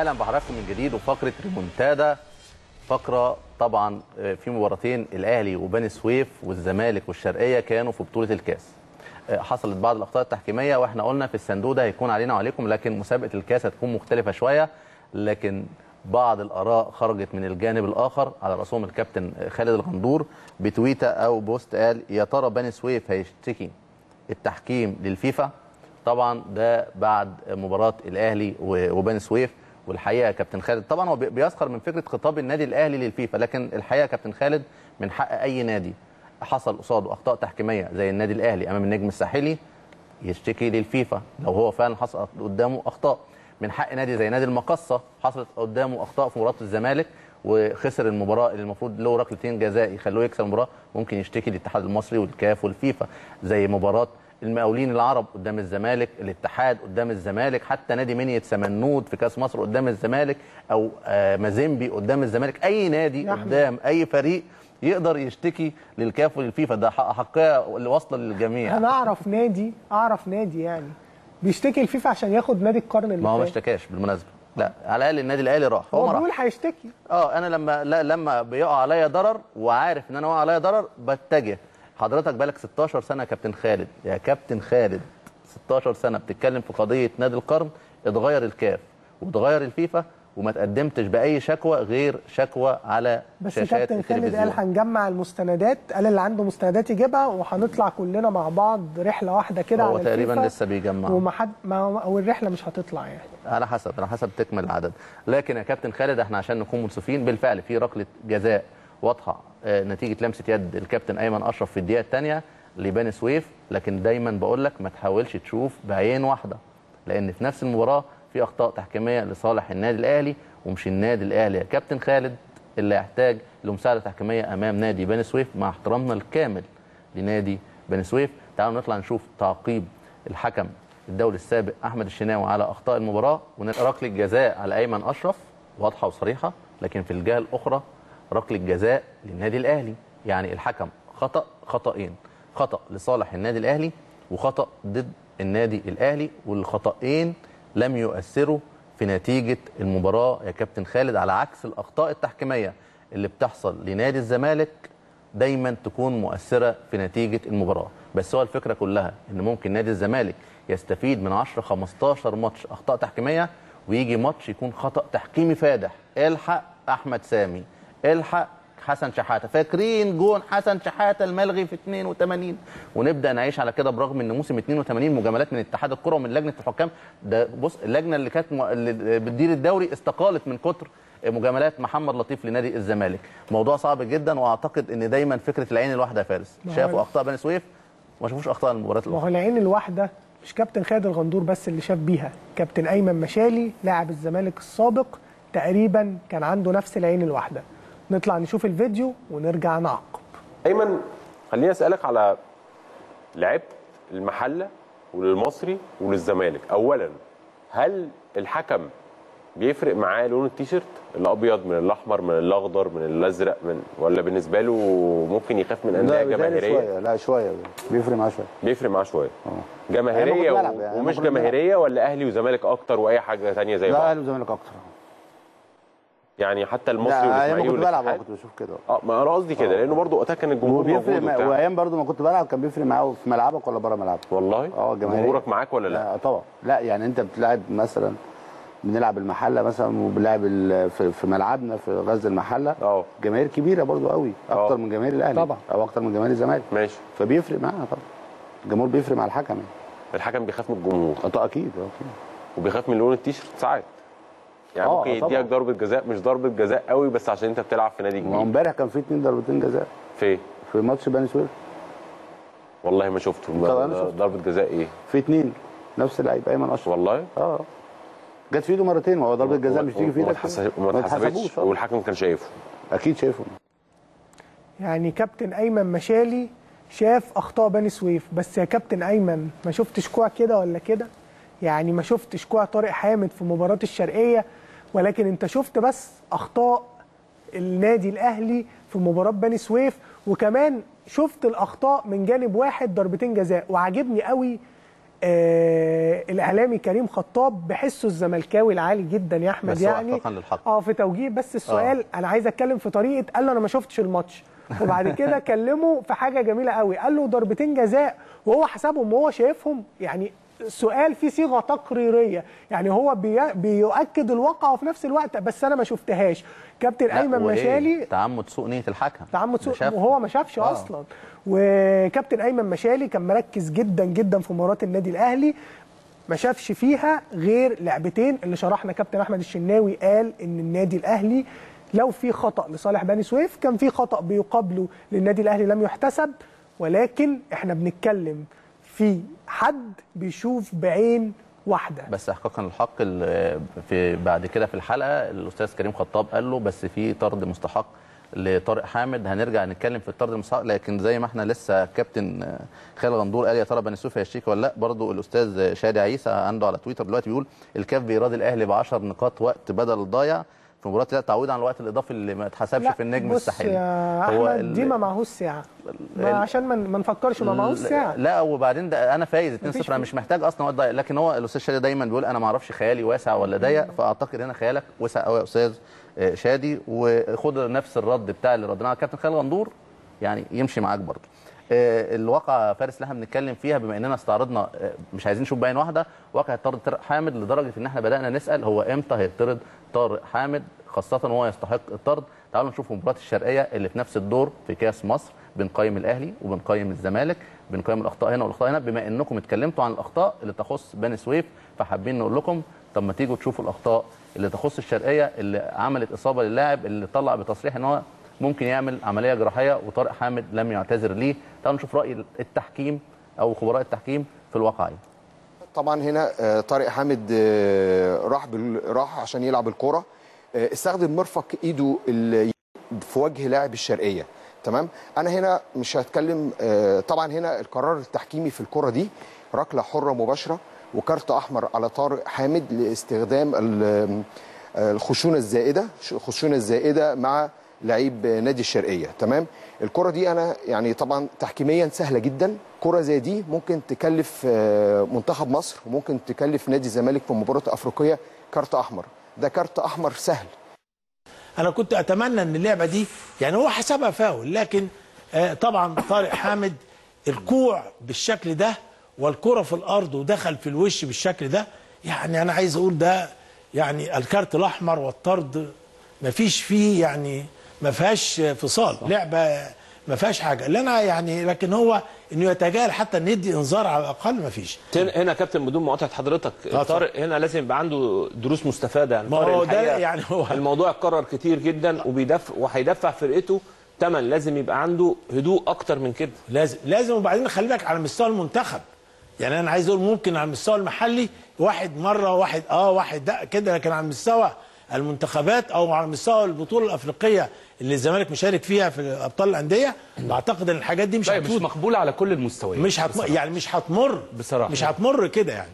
اهلا بحضراتكم من جديد وفقره ريمونتادا فقره طبعا في مباراتين الاهلي وبني سويف والزمالك والشرقيه كانوا في بطوله الكاس حصلت بعض الاخطاء التحكيميه واحنا قلنا في الصندوق ده هيكون علينا وعليكم لكن مسابقه الكاس هتكون مختلفه شويه لكن بعض الاراء خرجت من الجانب الاخر على راسهم الكابتن خالد الغندور بتويته او بوست قال يا ترى بني سويف هيشتكي التحكيم للفيفا طبعا ده بعد مباراه الاهلي وبني سويف والحقيقه كابتن خالد طبعا هو بيسخر من فكره خطاب النادي الاهلي للفيفا لكن الحقيقه كابتن خالد من حق اي نادي حصل قصاده اخطاء تحكيميه زي النادي الاهلي امام النجم الساحلي يشتكي للفيفا لو هو فعلا حصل قدامه اخطاء من حق نادي زي نادي المقصه حصلت قدامه اخطاء في مباراه الزمالك وخسر المباراه اللي المفروض له ركلتين جزاء يخلوه يكسب المباراه ممكن يشتكي للاتحاد المصري والكاف والفيفا زي مباراه المقاولين العرب قدام الزمالك الاتحاد قدام الزمالك حتى نادي منية سمنود في كاس مصر قدام الزمالك او مازيمبي قدام الزمالك اي نادي قدام اي فريق يقدر يشتكي للكاف وللفيفا ده حقيقه اللي واصله للجميع انا اعرف نادي اعرف نادي يعني بيشتكي الفيفا عشان ياخد نادي القرن اللي ما هو ما اشتكاش بالمناسبه لا على الاقل النادي الاهلي راح هو, هو بيقول هيشتكي اه انا لما لا لما بيقع عليا ضرر وعارف ان انا وقع عليا ضرر بتجه حضرتك بالك 16 سنه يا كابتن خالد يا كابتن خالد 16 سنه بتتكلم في قضيه نادي القرن اتغير الكاف واتغير الفيفا وما تقدمتش باي شكوى غير شكوى على بس شاشات كابتن خالد قال هنجمع المستندات قال اللي عنده مستندات يجيبها وهنطلع كلنا مع بعض رحله واحده كده هو على تقريبا الفيفا لسه بيجمع وما حد ما او الرحله مش هتطلع يعني على حسب على حسب تكمل العدد لكن يا كابتن خالد احنا عشان نكون منصفين بالفعل في ركله جزاء واضحه نتيجه لمسه يد الكابتن ايمن اشرف في الدقيقه الثانيه لبني سويف لكن دايما بقول لك ما تحاولش تشوف بعين واحده لان في نفس المباراه في اخطاء تحكيميه لصالح النادي الاهلي ومش النادي الاهلي يا كابتن خالد اللي يحتاج لمساعده تحكيميه امام نادي بني سويف مع احترامنا الكامل لنادي بني سويف تعالوا نطلع نشوف تعقيب الحكم الدولي السابق احمد الشناوي على اخطاء المباراه وركله جزاء على ايمن اشرف واضحه وصريحه لكن في الجهه الاخرى ركله جزاء للنادي الاهلي يعني الحكم خطا خطأين خطأ لصالح النادي الاهلي وخطأ ضد النادي الاهلي والخطأين لم يؤثروا في نتيجه المباراه يا كابتن خالد على عكس الاخطاء التحكيميه اللي بتحصل لنادي الزمالك دايما تكون مؤثره في نتيجه المباراه بس هو الفكره كلها ان ممكن نادي الزمالك يستفيد من 10 15 ماتش اخطاء تحكيميه ويجي ماتش يكون خطا تحكيمي فادح الحق احمد سامي الحق حسن شحاته فاكرين جون حسن شحاته الملغي في 82 ونبدا نعيش على كده برغم ان موسم 82 مجاملات من اتحاد الكره ومن لجنه الحكام ده بص اللجنه اللي كانت م... اللي بتدير الدوري استقالت من كتر مجاملات محمد لطيف لنادي الزمالك موضوع صعب جدا واعتقد ان دايما فكره العين الواحده يا فارس شافوا اخطاء بني سويف ما شافوش اخطاء المباريات ما هو العين الواحده مش كابتن خالد الغندور بس اللي شاف بيها كابتن ايمن مشالي لاعب الزمالك السابق تقريبا كان عنده نفس العين الواحده نطلع نشوف الفيديو ونرجع نعقب ايمن خليني اسالك على لعبت المحله وللمصري وللزمالك اولا هل الحكم بيفرق معاه لون التيشيرت الابيض من الاحمر من الاخضر من الازرق من ولا بالنسبه له ممكن يخاف من انديه جماهيريه شويه لا شويه بيفرق معاه شويه بيفرق معاه شويه جماهيريه يعني ومش جماهيريه ولا اهلي وزمالك اكتر واي حاجه ثانيه زي بعض لا اهلي وزمالك اكتر يعني حتى المصري والاسماعيلي كنت بلعب والاتحاد كنت بشوف كده اه ما انا قصدي كده لانه برضه وقتها كان الجمهور وبيفرق موجود وايام برضه ما كنت بلعب كان بيفرق معاه في ملعبك ولا بره ملعبك والله اه جماهيري جمهورك معاك ولا لا؟ لا طبعا لا يعني انت بتلعب مثلا بنلعب المحله مثلا وبنلعب في, في ملعبنا في غزه المحله اه جماهير كبيره برضو قوي اكتر أوه. من جماهير الاهلي طبعا او اكتر من جماهير الزمالك ماشي فبيفرق معانا طبعا الجمهور بيفرق مع الحكم يعني الحكم بيخاف من الجمهور اه اكيد اكيد وبيخاف من لون التيشيرت ساعات يعني آه، ممكن طبعاً. يديك ضربه جزاء مش ضربه جزاء قوي بس عشان انت بتلعب في نادي ما هو كبير امبارح كان في اثنين ضربتين جزاء في في ماتش بني سويف والله ما شفته طبعاً أنا شفته. ضربه جزاء ايه في اثنين نفس اللعيب ايمن اشرف والله اه جت في ايده مرتين ما هو ضربه جزاء مش تيجي في وما ايدك اتحسب- ما وما اتحسبتش اتحسبوش، آه. والحكم كان شايفه اكيد شايفه يعني كابتن ايمن مشالي شاف اخطاء بني سويف بس يا كابتن ايمن ما شفتش كوع كده ولا كده يعني ما شفتش كوع طارق حامد في مباراه الشرقيه ولكن انت شفت بس اخطاء النادي الاهلي في مباراه بني سويف وكمان شفت الاخطاء من جانب واحد ضربتين جزاء وعجبني قوي آه الاعلامي كريم خطاب بحسه الزملكاوي العالي جدا يا احمد بس هو يعني إحقاقاً للحق. اه في توجيه بس السؤال انا عايز اتكلم في طريقه قال له انا ما شفتش الماتش وبعد كده كلمه في حاجه جميله قوي قال له ضربتين جزاء وهو حسبهم وهو شايفهم يعني السؤال فيه صيغه تقريريه يعني هو بي... بيؤكد الواقع وفي نفس الوقت بس انا ما شفتهاش كابتن لا، ايمن وإيه؟ مشالي تعمد سوء نيه الحكم تعمد ده سوء شاف- وهو ما شافش آه. اصلا وكابتن ايمن مشالي كان مركز جدا جدا في مباراه النادي الاهلي ما شافش فيها غير لعبتين اللي شرحنا كابتن احمد الشناوي قال ان النادي الاهلي لو في خطا لصالح بني سويف كان في خطا بيقابله للنادي الاهلي لم يحتسب ولكن احنا بنتكلم في حد بيشوف بعين واحده بس احقاقا الحق ال- في بعد كده في الحلقه الاستاذ كريم خطاب قال له بس في طرد مستحق لطارق حامد هنرجع نتكلم في الطرد المستحق لكن زي ما احنا لسه كابتن خالد غندور قال يا ترى بني سويف هيشتكي ولا لا برضو الاستاذ شادي عيسى عنده على تويتر دلوقتي بيقول الكاف بيراضي الاهلي ب 10 نقاط وقت بدل الضايع في مباراه لا تعويض عن الوقت الاضافي اللي ما اتحسبش لا، في النجم بص الساحلي يا هو احمد ال- دي ما معهوش ساعه ما ال- عشان ما ما نفكرش ما معهوش ساعه لا وبعدين ده انا فايز 2-0 مفيش انا مش محتاج اصلا وقت ضايع لكن هو الاستاذ شادي دايما بيقول انا ما اعرفش خيالي واسع ولا ضيق فاعتقد هنا خيالك واسع قوي يا استاذ آه، شادي وخد نفس الرد بتاع اللي ردناه على كابتن خالد غندور يعني يمشي معاك برضه آه، الواقع فارس اللي احنا بنتكلم فيها بما اننا استعرضنا آه، مش عايزين نشوف بعين واحده واقع طارق طارق حامد لدرجه ان احنا بدانا نسال هو امتى هيطرد طارق حامد خاصه وهو يستحق الطرد تعالوا نشوف مباراه الشرقيه اللي في نفس الدور في كاس مصر بنقيم الاهلي وبنقيم الزمالك بنقيم الاخطاء هنا والاخطاء هنا بما انكم اتكلمتوا عن الاخطاء اللي تخص بني سويف فحابين نقول لكم طب ما تيجوا تشوفوا الاخطاء اللي تخص الشرقيه اللي عملت اصابه للاعب اللي طلع بتصريح ان هو ممكن يعمل عمليه جراحيه وطارق حامد لم يعتذر ليه تعالوا نشوف راي التحكيم او خبراء التحكيم في الواقعيه طبعا هنا آه، طارق حامد آه، راح بال... راح عشان يلعب الكرة آه، استخدم مرفق ايده ال- في وجه لاعب الشرقيه تمام انا هنا مش هتكلم آه، طبعا هنا القرار التحكيمي في الكرة دي ركله حره مباشره وكارت احمر على طارق حامد لاستخدام ال- آه، الخشونه الزائده الخشونه الزائده مع لعيب نادي الشرقيه تمام الكره دي انا يعني طبعا تحكيميا سهله جدا كره زي دي ممكن تكلف آه، منتخب مصر وممكن تكلف نادي الزمالك في مباراه افريقيه كارت احمر ده كارت احمر سهل انا كنت اتمنى ان اللعبه دي يعني هو حسبها فاول لكن آه، طبعا طارق حامد الكوع بالشكل ده والكره في الارض ودخل في الوش بالشكل ده يعني انا عايز اقول ده يعني الكارت الاحمر والطرد ما فيش فيه يعني ما فيهاش فصال لعبه ما فيهاش حاجه اللي انا يعني لكن هو انه يتجاهل حتى ان يدي انذار على الاقل ما فيش هنا هنا كابتن بدون مقاطعه حضرتك آه، طارق هنا لازم يبقى عنده دروس مستفاده يعني ما طارق هو ده الحقيقة يعني هو- الموضوع اتكرر كتير جدا وبيدفع وهيدفع فرقته تمن لازم يبقى عنده هدوء اكتر من كده لازم لازم وبعدين خلي بالك على مستوى المنتخب يعني انا عايز اقول ممكن على المستوى المحلي واحد مره واحد اه واحد ده كده لكن على مستوى المنتخبات او على مستوى البطوله الافريقيه اللي الزمالك مشارك فيها في ابطال الانديه بعتقد ان الحاجات دي مش طيب مش هتفوت مقبولة على كل المستويات مش هتمر بصراحة. يعني مش هتمر بصراحة. مش هتمر كده يعني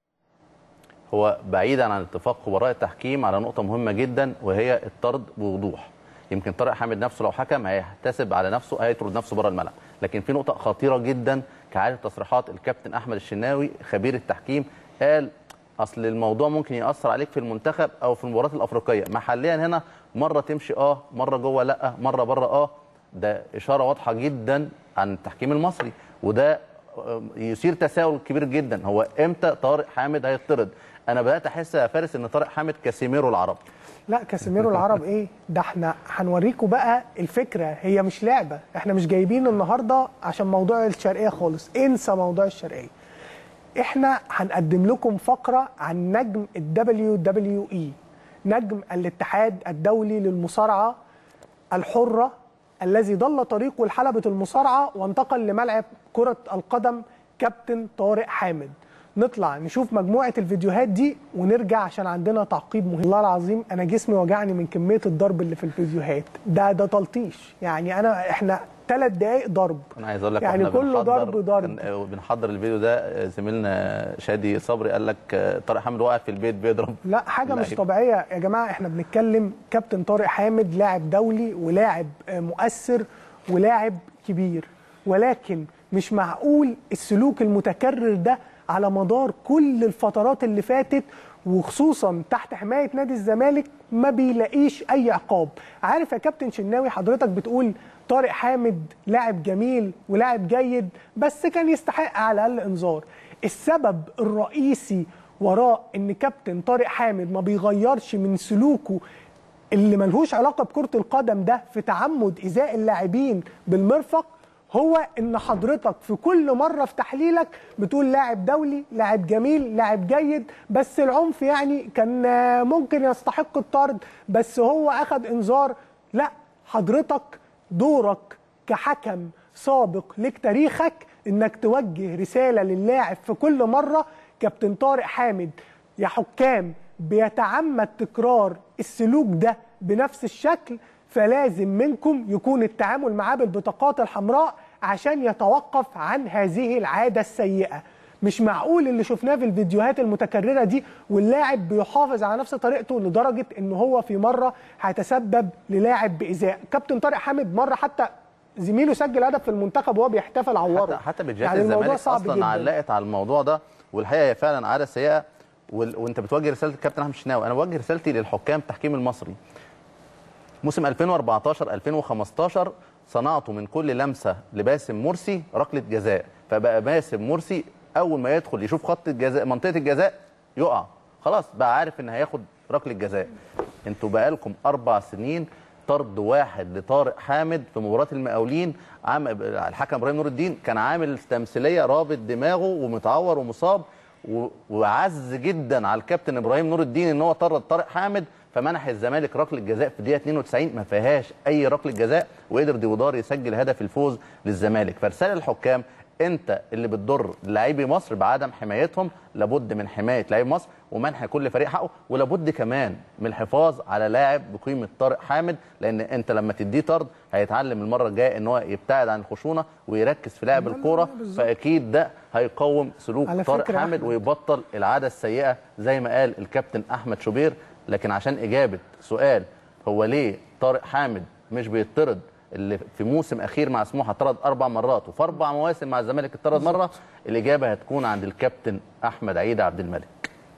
هو بعيدا عن اتفاق خبراء التحكيم على نقطة مهمة جدا وهي الطرد بوضوح يمكن طارق حامد نفسه لو حكم هيحتسب على نفسه هيطرد نفسه بره الملعب لكن في نقطة خطيرة جدا كعادة تصريحات الكابتن أحمد الشناوي خبير التحكيم قال أصل الموضوع ممكن يأثر عليك في المنتخب أو في المباريات الأفريقية محليا هنا مرة تمشي أه مرة جوه لأ مرة بره أه ده إشارة واضحة جدا عن التحكيم المصري وده يثير تساؤل كبير جدا هو امتى طارق حامد هيطرد انا بدات احس يا فارس ان طارق حامد كاسيميرو العرب لا كاسيميرو العرب ايه ده احنا هنوريكم بقى الفكره هي مش لعبه احنا مش جايبين النهارده عشان موضوع الشرقيه خالص انسى موضوع الشرقيه احنا هنقدم لكم فقره عن نجم الدبليو دبليو اي نجم الاتحاد الدولي للمصارعه الحره الذي ضل طريقه لحلبة المصارعة وانتقل لملعب كرة القدم كابتن طارق حامد نطلع نشوف مجموعة الفيديوهات دي ونرجع عشان عندنا تعقيب مهم والله العظيم أنا جسمي وجعني من كمية الضرب اللي في الفيديوهات ده ده تلطيش يعني أنا إحنا ثلاث دقايق ضرب انا عايز اقول لك يعني واحنا كله بنحضر- ضرب ضرب كان- بنحضر الفيديو ده زميلنا شادي صبري قال لك طارق حامد وقع في البيت بيضرب لا حاجه مش اللعيب. طبيعيه يا جماعه احنا بنتكلم كابتن طارق حامد لاعب دولي ولاعب آه، مؤثر ولاعب كبير ولكن مش معقول السلوك المتكرر ده على مدار كل الفترات اللي فاتت وخصوصا تحت حمايه نادي الزمالك ما بيلاقيش اي عقاب عارف يا كابتن شناوي حضرتك بتقول طارق حامد لاعب جميل ولاعب جيد بس كان يستحق على الاقل انذار السبب الرئيسي وراء ان كابتن طارق حامد ما بيغيرش من سلوكه اللي ملهوش علاقه بكره القدم ده في تعمد ايذاء اللاعبين بالمرفق هو ان حضرتك في كل مره في تحليلك بتقول لاعب دولي لاعب جميل لاعب جيد بس العنف يعني كان آه، ممكن يستحق الطرد بس هو اخذ انذار لا حضرتك دورك كحكم سابق لك تاريخك انك توجه رساله للاعب في كل مره كابتن طارق حامد يا حكام بيتعمد تكرار السلوك ده بنفس الشكل فلازم منكم يكون التعامل معاه بالبطاقات الحمراء عشان يتوقف عن هذه العاده السيئه مش معقول اللي شفناه في الفيديوهات المتكرره دي واللاعب بيحافظ على نفس طريقته لدرجه ان هو في مره هيتسبب للاعب بايذاء كابتن طارق حامد مره حتى زميله سجل هدف في المنتخب وهو بيحتفل عوره حتى حتى بتجات يعني الموضوع الزمالك صعب اصلا جدا علقت على الموضوع ده والحقيقه هي فعلا عاده سيئه وال... وانت بتوجه رساله الكابتن احمد الشناوي انا بوجه رسالتي للحكام التحكيم المصري موسم 2014 2015 صنعته من كل لمسه لباسم مرسي ركله جزاء فبقى باسم مرسي اول ما يدخل يشوف خط الجزاء منطقه الجزاء يقع خلاص بقى عارف ان هياخد ركله جزاء انتوا بقالكم اربع سنين طرد واحد لطارق حامد في مباراه المقاولين عام الحكم ابراهيم نور الدين كان عامل تمثيليه رابط دماغه ومتعور ومصاب و- وعز جدا على الكابتن ابراهيم نور الدين ان هو طرد طارق حامد فمنح الزمالك ركله جزاء في الدقيقه 92 ما فيهاش اي ركله جزاء وقدر ديودار يسجل هدف الفوز للزمالك فرساله الحكام انت اللي بتضر لاعبي مصر بعدم حمايتهم لابد من حمايه لاعبي مصر ومنح كل فريق حقه ولابد كمان من الحفاظ على لاعب بقيمه طارق حامد لان انت لما تديه طرد هيتعلم المره الجايه ان هو يبتعد عن الخشونه ويركز في لعب الكوره فاكيد ده هيقوم سلوك على طارق فكرة حامد أحمد. ويبطل العاده السيئه زي ما قال الكابتن احمد شوبير لكن عشان اجابه سؤال هو ليه طارق حامد مش بيطرد اللي في موسم اخير مع سموحه طرد اربع مرات وفي اربع مواسم مع الزمالك اتطرد مره الاجابه هتكون عند الكابتن احمد عيد عبد الملك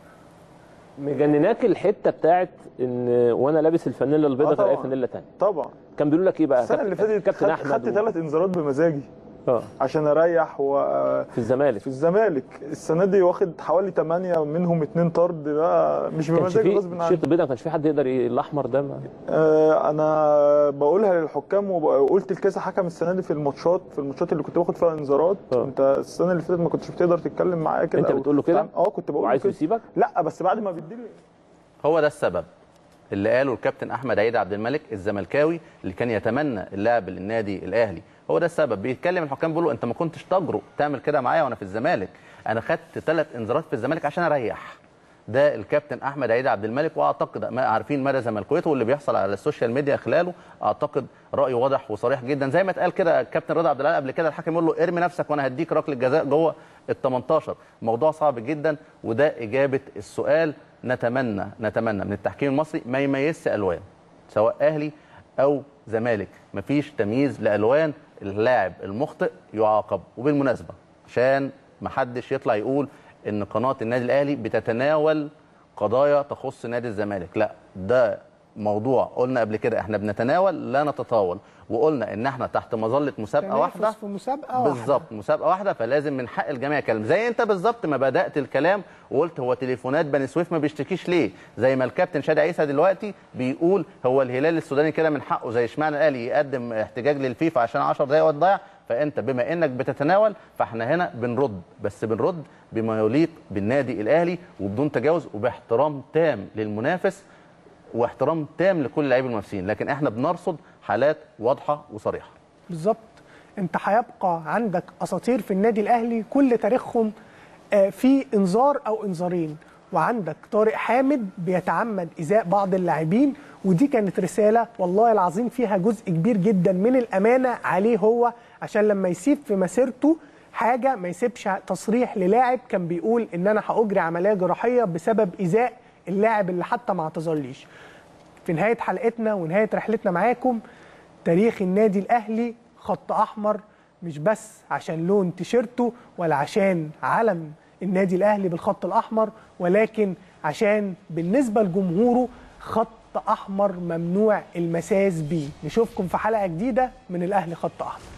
مجنناك الحته بتاعت ان وانا لابس الفانيلا البيضاء آه تلاقي طبعاً. فانيلا تانية طبعا كان بيقولوا لك ايه بقى السنه اللي كابتن- فاتت كابتن خدت- احمد خدت و- ثلاث انذارات بمزاجي اه عشان اريح و في الزمالك في الزمالك السنه دي واخد حوالي 8 منهم 2 طرد بقى مش كانش بمزاجي في غصب عني الشيط البيضاء ما كانش في حد يقدر ي- الاحمر ده ما- آه انا بقولها للحكام وقلت لكذا حكم السنه دي في الماتشات في الماتشات اللي كنت باخد فيها انذارات آه. انت السنه اللي فاتت ما كنتش بتقدر تتكلم معايا كده انت أو بتقول له كده؟ تتعامل- اه كنت بقول له وعايزه كده يسيبك لا بس بعد ما بيديلي هو ده السبب اللي قاله الكابتن احمد عيد عبد الملك الزملكاوي اللي كان يتمنى اللعب للنادي الاهلي هو ده السبب بيتكلم الحكام بيقولوا انت ما كنتش تجرؤ تعمل كده معايا وانا في الزمالك انا خدت ثلاث انذارات في الزمالك عشان اريح ده الكابتن احمد عيد عبد الملك واعتقد ما عارفين مدى زملكاويته واللي بيحصل على السوشيال ميديا خلاله اعتقد رايه واضح وصريح جدا زي ما اتقال كده الكابتن رضا عبد العال قبل كده الحكم يقول له ارمي نفسك وانا هديك ركله جزاء جوه ال 18 موضوع صعب جدا وده اجابه السؤال نتمنى نتمنى من التحكيم المصري ما يميزش الوان سواء اهلي او زمالك مفيش تمييز لالوان اللاعب المخطئ يعاقب وبالمناسبه عشان ما حدش يطلع يقول ان قناه النادي الاهلي بتتناول قضايا تخص نادي الزمالك لا ده موضوع قلنا قبل كده احنا بنتناول لا نتطاول وقلنا ان احنا تحت مظله مسابقه تنافس واحده في مسابقه واحده بالظبط مسابقه واحده فلازم من حق الجميع يتكلم زي انت بالظبط ما بدات الكلام وقلت هو تليفونات بني سويف ما بيشتكيش ليه زي ما الكابتن شادي عيسى دلوقتي بيقول هو الهلال السوداني كده من حقه زي اشمعنى الاهلي يقدم احتجاج للفيفا عشان 10 دقائق وتضيع فانت بما انك بتتناول فاحنا هنا بنرد بس بنرد بما يليق بالنادي الاهلي وبدون تجاوز وباحترام تام للمنافس واحترام تام لكل اللعيبه المنافسين لكن احنا بنرصد حالات واضحه وصريحه بالظبط انت هيبقى عندك اساطير في النادي الاهلي كل تاريخهم آه، في انذار او انذارين وعندك طارق حامد بيتعمد ايذاء بعض اللاعبين ودي كانت رساله والله العظيم فيها جزء كبير جدا من الامانه عليه هو عشان لما يسيب في مسيرته حاجه ما يسيبش تصريح للاعب كان بيقول ان انا هاجري عمليه جراحيه بسبب ايذاء اللاعب اللي حتى ما اعتذرليش في نهايه حلقتنا ونهايه رحلتنا معاكم تاريخ النادي الاهلي خط احمر مش بس عشان لون تيشيرته ولا عشان علم النادي الاهلي بالخط الاحمر ولكن عشان بالنسبه لجمهوره خط احمر ممنوع المساس بيه نشوفكم في حلقه جديده من الاهلي خط احمر